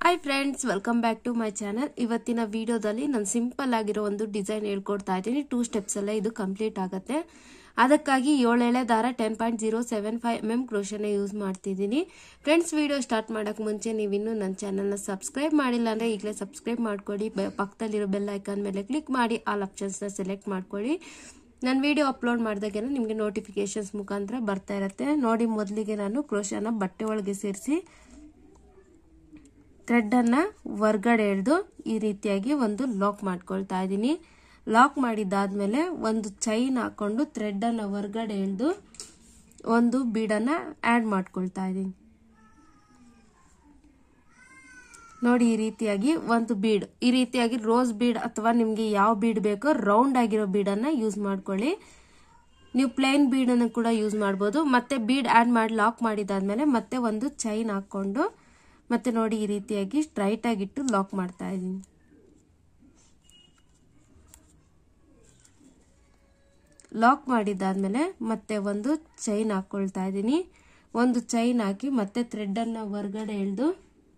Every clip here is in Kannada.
hi friends welcome back to my channel ಇವತ್ತಿನ ವಿಡಿಯೋದಲ್ಲಿ ನಾನು ಸಿಂಪಲ್ ಆಗಿರೋ ಒಂದು ಡಿಸೈನ್ ಹೇಳ್ಕೊಡ್ತಾ ಇದ್ದೀನಿ ಟೂ ಸ್ಟೆಪ್ಸ್ ಅಲ್ಲೇ ಇದು ಕಂಪ್ಲೀಟ್ ಆಗುತ್ತೆ ಅದಕ್ಕಾಗಿ ಏಳೆಳೆ ದಾರ ten point zero seven five M M ಕ್ರೋಶನ ಯೂಸ್ ಮಾಡ್ತಿದ್ದೀನಿ ಫ್ರೆಂಡ್ಸ್ ವಿಡಿಯೋ ಸ್ಟಾರ್ಟ್ ಮಾಡೋಕ್ಕೆ ಮುಂಚೆ ನೀವಿನ್ನೂ ನನ್ನ ಚಾನಲ್ನ ಸಬ್ಸ್ಕ್ರೈಬ್ ಮಾಡಿಲ್ಲ ಅಂದರೆ ಈಗಲೇ ಸಬ್ಸ್ಕ್ರೈಬ್ ಮಾಡ್ಕೊಳ್ಳಿ ಬೆ- ಪಕ್ಕದಲ್ಲಿರೋ ಬೆಲ್ ಐಕಾನ್ ಮೇಲೆ ಕ್ಲಿಕ್ ಮಾಡಿ ಆಲ್ ಆಪ್ಷನ್ಸ್ನ ಸೆಲೆಕ್ಟ್ ಮಾಡ್ಕೊಳ್ಳಿ ನಾನು ವಿಡಿಯೋ ಅಪ್ಲೋಡ್ ಮಾಡಿದಾಗೆಲ್ಲ ನಿಮಗೆ ನೋಟಿಫಿಕೇಶನ್ಸ್ ಮುಖಾಂತರ ಬರ್ತಾ ಇರುತ್ತೆ ನೋಡಿ ಮೊದಲಿಗೆ ನಾನು ಕ್ರೋಶನ ಬಟ್ಟೆ ಒಳಗೆ ಸೇರಿಸಿ ಥ್ರೆಡ್ಡನ್ನು ಹೊರ್ಗಡೆ ಎಳೆದು ಈ ರೀತಿಯಾಗಿ ಒಂದು ಲಾಕ್ ಮಾಡ್ಕೊಳ್ತಾ ಇದ್ದೀನಿ ಲಾಕ್ ಮಾಡಿದ್ದಾದ್ಮೇಲೆ ಒಂದು ಚೈನ್ ಹಾಕೊಂಡು ಥ್ರೆಡ್ಡನ್ನು ಹೊರ್ಗಡೆ ಎಳೆದು ಒಂದು ಬೀಡನ್ನು ಆ್ಯಡ್ ಮಾಡ್ಕೊಳ್ತಾ ಇದ್ದೀನಿ ನೋಡಿ ಈ ರೀತಿಯಾಗಿ ಒಂದು ಬೀಡ್ ಈ ರೀತಿಯಾಗಿ ರೋಸ್ ಬೀಡ್ ಅಥವಾ ನಿಮಗೆ ಯಾವ ಬೀಡ್ ಬೇಕೋ ರೌಂಡ್ ಆಗಿರೋ ಬೀಡನ್ನು ಯೂಸ್ ಮಾಡ್ಕೊಳ್ಳಿ ನೀವು ಪ್ಲೇನ್ ಬೀಡನ್ನು ಕೂಡ ಯೂಸ್ ಮಾಡ್ಬೋದು ಮತ್ತೆ ಬೀಡ್ ಆ್ಯಡ್ ಮಾಡಿ ಲಾಕ್ ಮಾಡಿದಾದ್ಮೇಲೆ ಮತ್ತೆ ಒಂದು ಚೈನ್ ಹಾಕ್ಕೊಂಡು ಮತ್ತೆ ನೋಡಿ ಈ ರೀತಿಯಾಗಿ ಸ್ಟ್ರೈಟ್ ಆಗಿಟ್ಟು ಲಾಕ್ ಮಾಡ್ತಾ ಇದ್ದೀನಿ ಲಾಕ್ ಮಾಡಿದ್ದಾದ್ಮೇಲೆ ಮತ್ತೆ ಒಂದು ಚೈನ್ ಹಾಕ್ಕೊಳ್ತಾ ಇದ್ದೀನಿ ಒಂದು ಚೈನ್ ಹಾಕಿ ಮತ್ತೆ ಥ್ರೆಡ್ಡನ್ನು ಹೊರ್ಗಡೆ ಎಳೆದು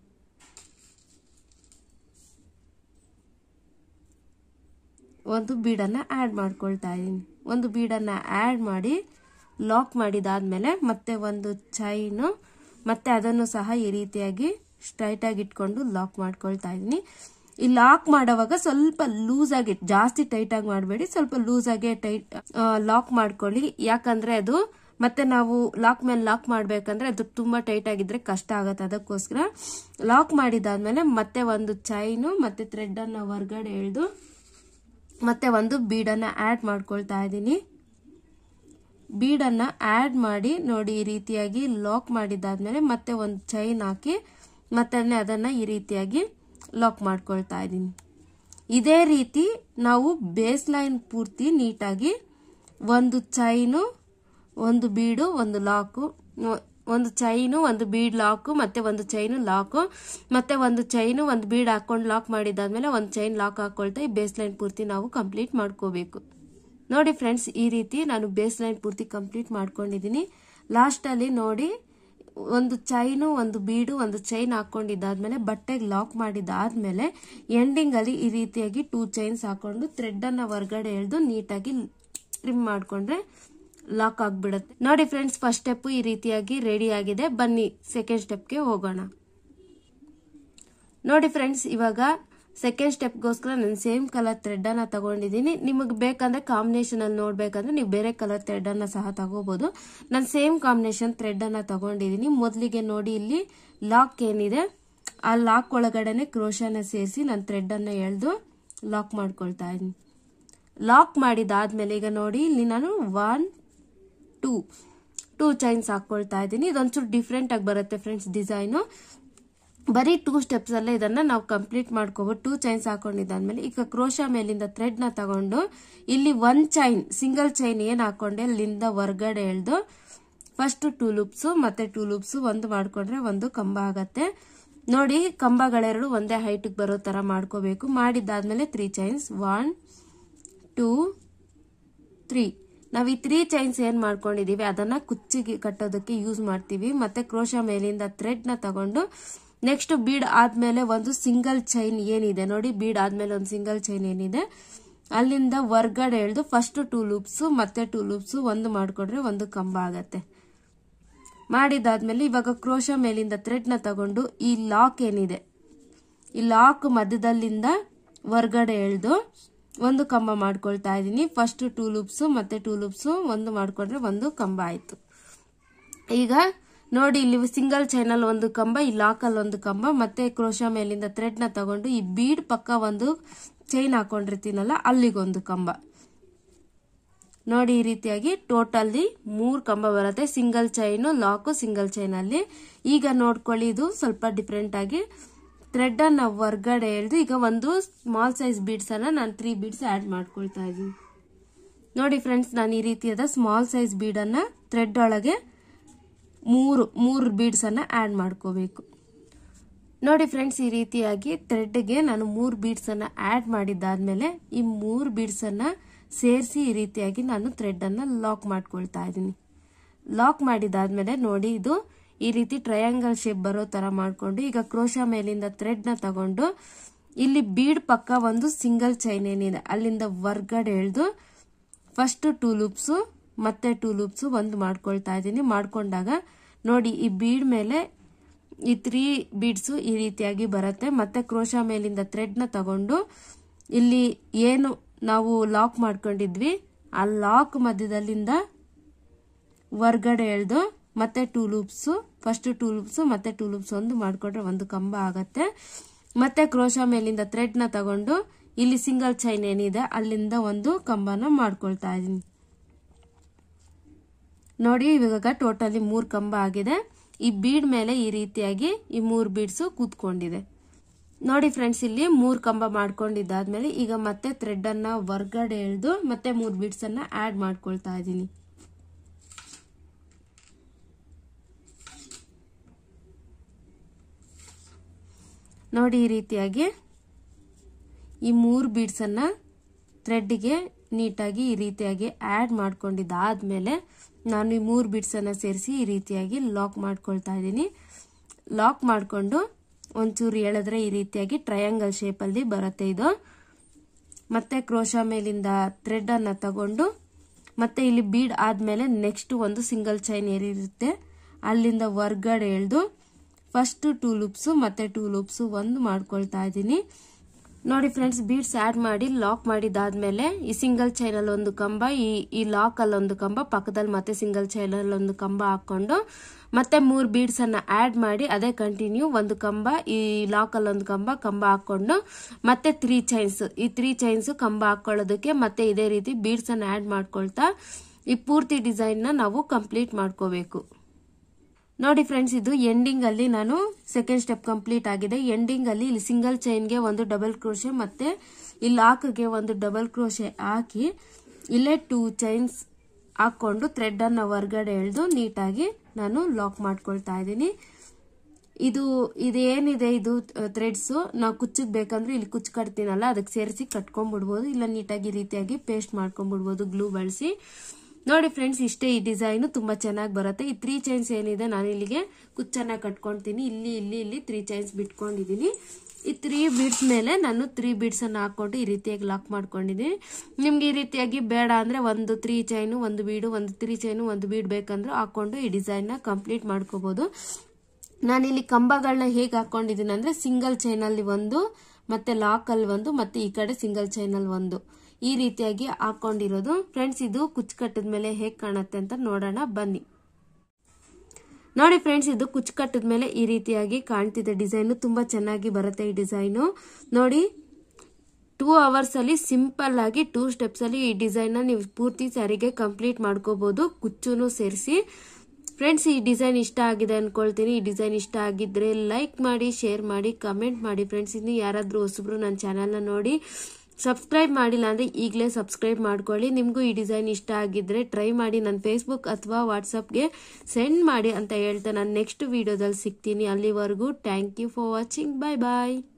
ಒಂದು ಬೀಡನ್ನು ಆ್ಯಡ್ ಮಾಡ್ಕೊಳ್ತಾ ಇದ್ದೀನಿ ಒಂದು ಬೀಡನ್ನು ಆ್ಯಡ್ ಮಾಡಿ ಲಾಕ್ ಮಾಡಿದಾದ್ಮೇಲೆ ಮತ್ತೆ ಒಂದು ಚೈನು ಮತ್ತೆ ಅದನ್ನು ಸಹ ಈ ರೀತಿಯಾಗಿ ಸ್ಟ್ರೈಟ್ ಆಗಿ ಇಟ್ಕೊಂಡು ಲಾಕ್ ಮಾಡ್ಕೊಳ್ತಾ ಇದ್ದೀನಿ ಈ ಲಾಕ್ ಮಾಡೋವಾಗ ಸ್ವಲ್ಪ ಲೂಸ್ ಆಗಿ ಜಾಸ್ತಿ ಟೈಟ್ ಆಗಿ ಮಾಡಬೇಡಿ ಸ್ವಲ್ಪ ಲೂಸ್ ಆಗಿ ಟೈಟ್ ಲಾಕ್ ಮಾಡ್ಕೊಳ್ಳಿ ಯಾಕಂದ್ರೆ ಅದು ಮತ್ತೆ ನಾವು ಲಾಕ್ ಮೇಲೆ ಲಾಕ್ ಮಾಡ್ಬೇಕಂದ್ರೆ ಅದು ತುಂಬಾ ಟೈಟ್ ಆಗಿದ್ರೆ ಕಷ್ಟ ಆಗತ್ತೆ ಅದಕ್ಕೋಸ್ಕರ ಲಾಕ್ ಮಾಡಿದಾದ್ಮೇಲೆ ಮತ್ತೆ ಒಂದು ಚೈನು ಮತ್ತೆ ಥ್ರೆಡ್ ಅನ್ನ ಹೊರ್ಗಡೆ ಎಳೆದು ಮತ್ತೆ ಒಂದು ಬೀಡನ್ನ ಆ್ಯಡ್ ಮಾಡ್ಕೊಳ್ತಾ ಇದ್ದೀನಿ ಬೀಡನ್ನ ಆ್ಯಡ್ ಮಾಡಿ ನೋಡಿ ಈ ರೀತಿಯಾಗಿ ಲಾಕ್ ಮಾಡಿದ್ದಾದ್ಮೇಲೆ ಮತ್ತೆ ಒಂದು ಚೈನ್ ಹಾಕಿ ಮತ್ತೆ ಅದನ್ನ ಈ ರೀತಿಯಾಗಿ ಲಾಕ್ ಮಾಡ್ಕೊಳ್ತಾ ಇದ್ದೀನಿ ಇದೇ ರೀತಿ ನಾವು ಬೇಸ್ ಲೈನ್ ಪೂರ್ತಿ ನೀಟಾಗಿ ಒಂದು ಚೈನು ಒಂದು ಬೀಡು ಒಂದು ಲಾಕು ಒಂದು ಚೈನು ಒಂದು ಬೀಡ್ ಲಾಕು ಮತ್ತೆ ಒಂದು ಚೈನು ಲಾಕು ಮತ್ತೆ ಒಂದು ಚೈನು ಒಂದು ಬೀಡ್ ಹಾಕೊಂಡು ಲಾಕ್ ಮಾಡಿದಾದ್ಮೇಲೆ ಒಂದು ಚೈನ್ ಲಾಕ್ ಹಾಕೊಳ್ತಾ ಈ ಬೇಸ್ ಲೈನ್ ಪೂರ್ತಿ ನಾವು ಕಂಪ್ಲೀಟ್ ಮಾಡ್ಕೋಬೇಕು ನೋಡಿ ಫ್ರೆಂಡ್ಸ್ ಈ ರೀತಿ ನಾನು ಬೇಸ್ ಲೈನ್ ಪೂರ್ತಿ ಕಂಪ್ಲೀಟ್ ಮಾಡ್ಕೊಂಡಿದ್ದೀನಿ ಲಾಸ್ಟಲ್ಲಿ ನೋಡಿ ಒಂದು ಚೈನು ಒಂದು ಬೀಡು ಒಂದು ಚೈನ್ ಹಾಕೊಂಡಿದ್ದಾದ್ಮೇಲೆ ಬಟ್ಟೆಗೆ ಲಾಕ್ ಮಾಡಿದಾದ್ಮೇಲೆ ಎಂಡಿಂಗ್ ಅಲ್ಲಿ ಈ ರೀತಿಯಾಗಿ ಟೂ ಚೈನ್ಸ್ ಹಾಕೊಂಡು ಥ್ರೆಡ್ ಅನ್ನ ಹೊರ್ಗಡೆ ಎಳೆದು ನೀಟಾಗಿ ಟ್ರಿಮ್ ಮಾಡ್ಕೊಂಡ್ರೆ ಲಾಕ್ ಆಗ್ಬಿಡುತ್ತೆ ನೋಡಿ ಫ್ರೆಂಡ್ಸ್ ಫಸ್ಟ್ ಸ್ಟೆಪ್ ಈ ರೀತಿಯಾಗಿ ರೆಡಿ ಆಗಿದೆ ಬನ್ನಿ ಸೆಕೆಂಡ್ ಸ್ಟೆಪ್ಗೆ ಹೋಗೋಣ ನೋಡಿ ಫ್ರೆಂಡ್ಸ್ ಇವಾಗ ಸೆಕೆಂಡ್ ಸ್ಟೆಪ್ಗೋಸ್ಕರ ನಾನು ಸೇಮ್ ಕಲರ್ ಥ್ರೆಡ್ ಅನ್ನ ತಗೊಂಡಿದ್ದೀನಿ ನಿಮಗೆ ಬೇಕಂದ್ರೆ ಕಾಂಬಿನೇಷನ್ ಅಲ್ಲಿ ನೋಡ್ಬೇಕಂದ್ರೆ ನೀವು ಬೇರೆ ಕಲರ್ ಥ್ರೆಡ್ ಅನ್ನ ಸಹ ತಗೋಬಹುದು ನಾನು ಸೇಮ್ ಕಾಂಬಿನೇಷನ್ ಥ್ರೆಡ್ ಅನ್ನ ತಗೊಂಡಿದ್ದೀನಿ ಮೊದಲಿಗೆ ನೋಡಿ ಇಲ್ಲಿ ಲಾಕ್ ಏನಿದೆ ಆ ಲಾಕ್ ಒಳಗಡೆನೆ ಕ್ರೋಶನ ಸೇರಿಸಿ ನಾನು ಥ್ರೆಡ್ ಅನ್ನ ಎಳೆದು ಲಾಕ್ ಮಾಡ್ಕೊಳ್ತಾ ಇದ್ದೀನಿ ಲಾಕ್ ಮಾಡಿದಾದ್ಮೇಲೆ ಈಗ ನೋಡಿ ಇಲ್ಲಿ ನಾನು ಒನ್ ಟೂ ಟೂ ಚೈನ್ಸ್ ಹಾಕೊಳ್ತಾ ಇದ್ದೀನಿ ಇದೊಂಚೂರು ಡಿಫ್ರೆಂಟ್ ಆಗಿ ಬರುತ್ತೆ ಫ್ರೆಂಡ್ಸ್ ಡಿಸೈನು ಬರೀ ಟೂ ಸ್ಟೆಪ್ಸ್ ಅಲ್ಲೇ ಇದನ್ನ ನಾವು ಕಂಪ್ಲೀಟ್ ಮಾಡ್ಕೋಬಹುದು ಟೂ ಚೈನ್ಸ್ ಹಾಕೊಂಡಿದ್ದಾದ್ಮೇಲೆ ಈಗ ಕ್ರೋಶ ಮೇಲಿಂದ ಥ್ರೆಡ್ ನ ತಗೊಂಡು ಇಲ್ಲಿ ಒನ್ ಚೈನ್ ಸಿಂಗಲ್ ಚೈನ್ ಏನ್ ಹಾಕೊಂಡೆ ಅಲ್ಲಿಂದ ಹೊರ್ಗಡೆ ಎಳ್ದು ಫಸ್ಟ್ ಟೂ ಲೂಪ್ಸ್ ಮತ್ತೆ ಟೂ ಲೂಪ್ಸ್ ಒಂದು ಮಾಡ್ಕೊಂಡ್ರೆ ಒಂದು ಕಂಬ ಆಗತ್ತೆ ನೋಡಿ ಕಂಬಗಳೆರಡು ಒಂದೇ ಹೈಟ್ ಬರೋ ತರ ಮಾಡ್ಕೋಬೇಕು ಮಾಡಿದ್ದಾದ್ಮೇಲೆ three chains one two three ನಾವು ಈ ತ್ರೀ ಚೈನ್ಸ್ ಏನ್ ಮಾಡ್ಕೊಂಡಿದೀವಿ ಅದನ್ನ ಕುಚ್ಚಿಗೆ ಕಟ್ಟೋದಕ್ಕೆ ಯೂಸ್ ಮಾಡ್ತೀವಿ ಮತ್ತೆ ಕ್ರೋಶ ಮೇಲಿಂದ ಥ್ರೆಡ್ ನ ತಗೊಂಡು ನೆಕ್ಸ್ಟ್ ಬೀಡ್ ಆದ್ಮೇಲೆ ಒಂದು ಸಿಂಗಲ್ ಚೈನ್ ಏನಿದೆ ನೋಡಿ ಬೀಡ್ ಆದ್ಮೇಲೆ ಒಂದು ಸಿಂಗಲ್ ಚೈನ್ ಏನಿದೆ ಅಲ್ಲಿಂದ ಹೊರ್ಗಡೆ ಎಳೆದು ಫಸ್ಟ್ ಟೂ ಲೂಪ್ಸ್ ಮತ್ತೆ ಟೂ ಲೂಪ್ಸ್ ಒಂದು ಮಾಡ್ಕೊಂಡ್ರೆ ಒಂದು ಕಂಬ ಆಗತ್ತೆ ಮಾಡಿದಾದ್ಮೇಲೆ ಇವಾಗ ಕ್ರೋಶ ಮೇಲಿಂದ ಥ್ರೆಡ್ ನ ತಗೊಂಡು ಈ ಲಾಕ್ ಏನಿದೆ ಈ ಲಾಕ್ ಮಧ್ಯದಲ್ಲಿಂದ ಹೊರ್ಗಡೆ ಎಳೆದು ಒಂದು ಕಂಬ ಮಾಡ್ಕೊಳ್ತಾ ಇದ್ದೀನಿ ಫಸ್ಟ್ ಟೂ ಲೂಪ್ಸ್ ಮತ್ತೆ ಟೂ ಲೂಪ್ಸ್ ಒಂದು ಮಾಡ್ಕೊಂಡ್ರೆ ಒಂದು ಕಂಬ ಆಯ್ತು ಈಗ ನೋಡಿ ಇಲ್ಲಿ ಸಿಂಗಲ್ ಚೈನಲ್ ಒಂದು ಕಂಬ ಈ ಲಾಕಲ್ಲಿ ಒಂದು ಕಂಬ ಮತ್ತೆ ಕ್ರೋಶ ಮೇಲಿಂದ ಥ್ರೆಡ್ ನ ತಗೊಂಡು ಈ ಬೀಡ್ ಪಕ್ಕ ಒಂದು ಚೈನ್ ಹಾಕೊಂಡಿರ್ತೀನಲ್ಲ ಅಲ್ಲಿಗೊಂದು ಕಂಬ ನೋಡಿ ಈ ರೀತಿಯಾಗಿ ಟೋಟಲಿ ಮೂರ್ ಕಂಬ ಬರುತ್ತೆ single chain lock single chain ಅಲ್ಲಿ ಈಗ ನೋಡ್ಕೊಳ್ಳಿ ಇದು ಸ್ವಲ್ಪ ಡಿಫ್ರೆಂಟ್ ಆಗಿ ಥ್ರೆಡ್ ಅನ್ನ ಹೊರ್ಗಡೆ ಎಳೆದು ಈಗ ಒಂದು ಸ್ಮಾಲ್ ಸೈಜ್ ಬೀಡ್ಸ್ ಅನ್ನ ನಾನು ತ್ರೀ ಬೀಡ್ಸ್ ಆಡ್ ಮಾಡ್ಕೊಳ್ತಾ ಇದ್ದೀನಿ ನೋಡಿ ಫ್ರೆಂಡ್ಸ್ ನಾನು ಈ ರೀತಿಯಾದ ಸ್ಮಾಲ್ ಸೈಜ್ ಬೀಡ್ ಅನ್ನ ಥ್ರೆಡ್ ಒಳಗೆ ಮೂರು ಮೂರು ಬೀಡ್ಸ್ ಅನ್ನ ಆಡ್ ಮಾಡ್ಕೋಬೇಕು ನೋಡಿ ಫ್ರೆಂಡ್ಸ್ ಈ ರೀತಿಯಾಗಿ ಥ್ರೆಡ್ಗೆ ನಾನು ಮೂರು ಬೀಡ್ಸ್ ಅನ್ನ ಆಡ್ ಮಾಡಿದ್ದಾದ್ಮೇಲೆ ಈ ಮೂರು ಬೀಡ್ಸ್ ಅನ್ನ ಸೇರಿಸಿ ಈ ರೀತಿಯಾಗಿ ನಾನು ಥ್ರೆಡ್ ಅನ್ನ ಲಾಕ್ ಮಾಡ್ಕೊಳ್ತಾ ಇದ್ದೀನಿ ಲಾಕ್ ಮಾಡಿದಾದ್ಮೇಲೆ ನೋಡಿ ಇದು ಈ ರೀತಿ ಟ್ರಯಾಂಗಲ್ ಶೇಪ್ ಬರೋ ತರ ಮಾಡ್ಕೊಂಡು ಈಗ ಕ್ರೋಶ ಮೇಲಿಂದ ಥ್ರೆಡ್ ನ ತಗೊಂಡು ಇಲ್ಲಿ ಬೀಡ್ ಪಕ್ಕ ಒಂದು ಸಿಂಗಲ್ ಚೈನ್ ಏನಿದೆ ಅಲ್ಲಿಂದ ಹೊರ್ಗಡೆ ಎಳೆದು ಫಸ್ಟ್ ಟೂ ಲೂಪ್ಸು ಮತ್ತೆ ಟೂ ಲೂಪ್ಸು ಒಂದು ಮಾಡ್ಕೊಳ್ತಾ ಇದ್ದೀನಿ ಮಾಡ್ಕೊಂಡಾಗ ನೋಡಿ ಈ ಬೀಡ್ ಮೇಲೆ ಈ ತ್ರೀ ಬೀಡ್ಸು ಈ ರೀತಿಯಾಗಿ ಬರುತ್ತೆ ಮತ್ತೆ ಕ್ರೋಶ ಮೇಲಿಂದ ಥ್ರೆಡ್ನ ತಗೊಂಡು ಇಲ್ಲಿ ಏನು ನಾವು ಲಾಕ್ ಮಾಡ್ಕೊಂಡಿದ್ವಿ ಆ ಲಾಕ್ ಮಧ್ಯದಲ್ಲಿಂದ ಹೊರ್ಗಡೆ ಎಳೆದು ಮತ್ತೆ two loops first two loops ಮತ್ತೆ ಟೂ ಲೂಪ್ಸ್ ಒಂದು ಮಾಡ್ಕೊಂಡ್ರೆ ಒಂದು ಕಂಬ ಆಗತ್ತೆ ಮತ್ತೆ ಕ್ರೋಶ ಮೇಲಿಂದ ಥ್ರೆಡ್ನ ತಗೊಂಡು ಇಲ್ಲಿ ಸಿಂಗಲ್ ಚೈನ್ ಏನಿದೆ ಅಲ್ಲಿಂದ ಒಂದು ಕಂಬನ ಮಾಡ್ಕೊಳ್ತಾ ಇದ್ದೀನಿ ನೋಡಿ ಇವಾಗ ಟೋಟಲಿ ಮೂರು ಕಂಬ ಆಗಿದೆ ಈ ಬೀಡ್ ಮೇಲೆ ಈ ರೀತಿಯಾಗಿ ಈ ಮೂರು ಬೀಡ್ಸು ಕೂತ್ಕೊಂಡಿದೆ ನೋಡಿ ಫ್ರೆಂಡ್ಸ್ ಇಲ್ಲಿ ಮೂರು ಕಂಬ ಮಾಡ್ಕೊಂಡಿದ್ದಾದ್ಮೇಲೆ ಈಗ ಮತ್ತೆ ಥ್ರೆಡ್ ಅನ್ನ ಹೊರ್ಗಡೆ ಎಳೆದು ಮತ್ತೆ ಮೂರು ಬೀಡ್ಸ್ ಅನ್ನ ಆಡ್ ಮಾಡ್ಕೊಳ್ತಾ ಇದ್ದೀನಿ ನೋಡಿ ಈ ರೀತಿಯಾಗಿ ಈ ಮೂರು ಬೀಡ್ಸ್ ಅನ್ನ ಥ್ರೆಡ್ಗೆ ನೀಟಾಗಿ ಈ ರೀತಿಯಾಗಿ ಆಡ್ ಮಾಡ್ಕೊಂಡಿದ್ದಾದ್ಮೇಲೆ ನಾನು ಈ ಮೂರು ಬೀಡ್ಸ್ ಅನ್ನ ಸೇರಿಸಿ ಈ ರೀತಿಯಾಗಿ ಲಾಕ್ ಮಾಡ್ಕೊಳ್ತಾ ಇದ್ದೀನಿ ಲಾಕ್ ಮಾಡಿಕೊಂಡು ಒಂಚೂರು ಎಳೆದ್ರೆ ಈ ರೀತಿಯಾಗಿ ಟ್ರಯಾಂಗಲ್ ಶೇಪಲ್ಲಿ ಬರುತ್ತೆ ಇದು ಮತ್ತೆ ಕ್ರೋಶ ಮೇಲಿಂದ ಥ್ರೆಡ್ ಅನ್ನ ತಗೊಂಡು ಮತ್ತೆ ಇಲ್ಲಿ ಬೀಡ್ ಆದ್ಮೇಲೆ ನೆಕ್ಸ್ಟ್ ಒಂದು ಸಿಂಗಲ್ ಚೈನ್ ಏರಿರುತ್ತೆ ಅಲ್ಲಿಂದ ಹೊರ್ಗಡೆ ಎಳೆದು ಫಸ್ಟ್ ಟೂ ಲೂಪ್ಸು ಮತ್ತೆ ಟೂ ಲೂಪ್ಸು ಒಂದು ಮಾಡ್ಕೊಳ್ತಾ ಇದ್ದೀನಿ ನೋಡಿ ಫ್ರೆಂಡ್ಸ್ ಬೀಡ್ಸ್ ಆಡ್ ಮಾಡಿ ಲಾಕ್ ಮಾಡಿದಾದ್ಮೇಲೆ ಈ ಸಿಂಗಲ್ ಚೈನಲ್ಲಿ ಒಂದು ಕಂಬ ಈ ಈ ಲಾಕ್ ಅಲ್ಲಿ ಒಂದು ಕಂಬ ಪಕ್ಕದಲ್ಲಿ ಮತ್ತೆ ಸಿಂಗಲ್ ಚೈನಲ್ಲಿ ಒಂದು ಕಂಬ ಹಾಕೊಂಡು ಮತ್ತೆ ಮೂರು ಬೀಡ್ಸ್ ಅನ್ನ ಆಡ್ ಮಾಡಿ ಅದೇ ಕಂಟಿನ್ಯೂ ಒಂದು ಕಂಬ ಈ ಲಾಕ್ ಅಲ್ಲಿ ಒಂದು ಕಂಬ ಕಂಬ ಹಾಕೊಂಡು ಮತ್ತೆ ತ್ರೀ ಚೈನ್ಸ್ ಈ ತ್ರೀ ಚೈನ್ಸ್ ಕಂಬ ಹಾಕೊಳ್ಳೋದಕ್ಕೆ ಮತ್ತೆ ಇದೇ ರೀತಿ ಬೀಡ್ಸ್ ಅನ್ನ ಆಡ್ ಮಾಡ್ಕೊಳ್ತಾ ಈ ಪೂರ್ತಿ ಡಿಸೈನ್ ನ ನಾವು ಕಂಪ್ಲೀಟ್ ಮಾಡ್ಕೋಬೇಕು ನೋಡಿ ಫ್ರೆಂಡ್ಸ್ ಇದು ಎಂಡಿಂಗ್ ಅಲ್ಲಿ ನಾನು ಸೆಕೆಂಡ್ ಸ್ಟೆಪ್ ಕಂಪ್ಲೀಟ್ ಆಗಿದೆ ಎಂಡಿಂಗ್ ಅಲ್ಲಿ ಇಲ್ಲಿ ಸಿಂಗಲ್ ಚೈನ್ಗೆ ಒಂದು ಡಬಲ್ ಕ್ರೋಶೆ ಮತ್ತೆ ಈ ಲಾಕ್ಗೆ ಒಂದು ಡಬಲ್ ಕ್ರೋಶೆ ಹಾಕಿ ಇಲ್ಲೇ ಟೂ ಚೈನ್ಸ್ ಹಾಕೊಂಡು ಥ್ರೆಡ್ ಅನ್ನ ಹೊರ್ಗಡೆ ಎಳೆದು ನೀಟಾಗಿ ನಾನು ಲಾಕ್ ಮಾಡ್ಕೊಳ್ತಾ ಇದ್ದೀನಿ ಇದು ಇದೇನಿದೆ ಇದು ಥ್ರೆಡ್ಸ್ ನಾವು ಕುಚ್ಚಕ್ ಬೇಕಂದ್ರೆ ಇಲ್ಲಿ ಕುಚ್ಚು ಕಟ್ತೀನಲ್ಲ ಅದಕ್ಕೆ ಸೇರಿಸಿ ಕಟ್ಕೊಂಡ್ಬಿಡ್ಬೋದು ಇಲ್ಲ ನೀಟಾಗಿ ಈ ರೀತಿಯಾಗಿ ಪೇಸ್ಟ್ ಮಾಡ್ಕೊಂಡ್ಬಿಡ್ಬೋದು ಗ್ಲೂ ಬಳಸಿ ನೋಡಿ ಫ್ರೆಂಡ್ಸ್ ಇಷ್ಟೇ ಈ ಡಿಸೈನ್ ತುಂಬಾ ಚೆನ್ನಾಗಿ ಬರುತ್ತೆ ಈ ತ್ರೀ ಚೈನ್ಸ್ ಏನಿದೆ ನಾನು ಇಲ್ಲಿಗೆ ಕುಚ್ಚನ್ನ ಕಟ್ಕೊಳ್ತೀನಿ ಇಲ್ಲಿ ಇಲ್ಲಿ ಇಲ್ಲಿ ತ್ರೀ ಚೈನ್ಸ್ ಬಿಟ್ಕೊಂಡಿದ್ದೀನಿ ಈ ತ್ರೀ ಬೀಡ್ಸ್ ಮೇಲೆ ನಾನು ತ್ರೀ ಬೀಡ್ಸ್ ಅನ್ನ ಹಾಕೊಂಡು ಈ ರೀತಿಯಾಗಿ ಲಾಕ್ ಮಾಡ್ಕೊಂಡಿದ್ದೀನಿ ನಿಮ್ಗೆ ಈ ರೀತಿಯಾಗಿ ಬೇಡ ಅಂದ್ರೆ ಒಂದು ತ್ರೀ ಚೈನು ಒಂದು ಬೀಡು ಒಂದು ತ್ರೀ ಚೈನು ಒಂದು ಬೀಡ್ ಬೇಕಂದ್ರೆ ಹಾಕೊಂಡು ಈ ಡಿಸೈನ್ ನ ಕಂಪ್ಲೀಟ್ ಮಾಡ್ಕೋಬಹುದು ನಾನಿಲ್ಲಿ ಕಂಬಗಳನ್ನ ಹೇಗೆ ಹಾಕೊಂಡಿದ್ದೀನಿ ಅಂದ್ರೆ ಸಿಂಗಲ್ ಚೈನಲ್ಲಿ ಒಂದು ಮತ್ತೆ ಲಾಕ್ ಅಲ್ಲಿ ಒಂದು ಮತ್ತೆ ಈ ಕಡೆ ಸಿಂಗಲ್ ಚೈನಲ್ಲಿ ಒಂದು ಈ ರೀತಿಯಾಗಿ ಹಾಕೊಂಡಿರೋದು ಫ್ರೆಂಡ್ಸ್ ಇದು ಕುಚ್ಚು ಕಟ್ಟಿದ ಮೇಲೆ ಹೇಗೆ ಕಾಣುತ್ತೆ ಅಂತ ನೋಡೋಣ ಬನ್ನಿ ನೋಡಿ ಫ್ರೆಂಡ್ಸ್ ಇದು ಕುಚ್ಚು ಕಟ್ಟಿದ ಮೇಲೆ ಈ ರೀತಿಯಾಗಿ ಕಾಣ್ತಿದೆ ಡಿಸೈನು ತುಂಬಾ ಚೆನ್ನಾಗಿ ಬರುತ್ತೆ ಈ ಡಿಸೈನು ನೋಡಿ ಟೂ ಅವರ್ಸ್ ಅಲ್ಲಿ ಸಿಂಪಲ್ ಆಗಿ ಟೂ ಸ್ಟೆಪ್ಸ್ ಅಲ್ಲಿ ಈ ಡಿಸೈನ್ ನ ನೀವು ಪೂರ್ತಿ ಸ್ಯಾರಿಗೆ ಕಂಪ್ಲೀಟ್ ಮಾಡ್ಕೋಬಹುದು ಕುಚ್ಚುನು ಸೇರಿಸಿ ಫ್ರೆಂಡ್ಸ್ ಈ ಡಿಸೈನ್ ಇಷ್ಟ ಆಗಿದೆ ಅನ್ಕೊಳ್ತೀನಿ ಈ ಡಿಸೈನ್ ಇಷ್ಟ ಆಗಿದ್ರೆ ಲೈಕ್ ಮಾಡಿ ಶೇರ್ ಮಾಡಿ ಕಮೆಂಟ್ ಮಾಡಿ ಫ್ರೆಂಡ್ಸ್ ಇನ್ನು ಯಾರಾದ್ರೂ ಹೊಸಬ್ರು ನನ್ನ ಚಾನಲ್ನ ನೋಡಿ ಸಬ್ಸ್ಕ್ರೈಬ್ ಮಾಡಿಲ್ಲ ಅಂದರೆ ಈಗಲೇ ಸಬ್ಸ್ಕ್ರೈಬ್ ಮಾಡ್ಕೊಳ್ಳಿ ನಿಮಗೂ ಈ ಡಿಸೈನ್ ಇಷ್ಟ ಆಗಿದ್ರೆ ಟ್ರೈ ಮಾಡಿ ನನ್ನ ಫೇಸ್ಬುಕ್ ಅಥವಾ ವಾಟ್ಸಪ್ಗೆ ಸೆಂಡ್ ಮಾಡಿ ಅಂತ ಹೇಳ್ತಾ ನಾನು ನೆಕ್ಸ್ಟ್ ವಿಡಿಯೋದಲ್ಲಿ ಸಿಗ್ತೀನಿ ಅಲ್ಲಿವರೆಗೂ thank you for watching bye bye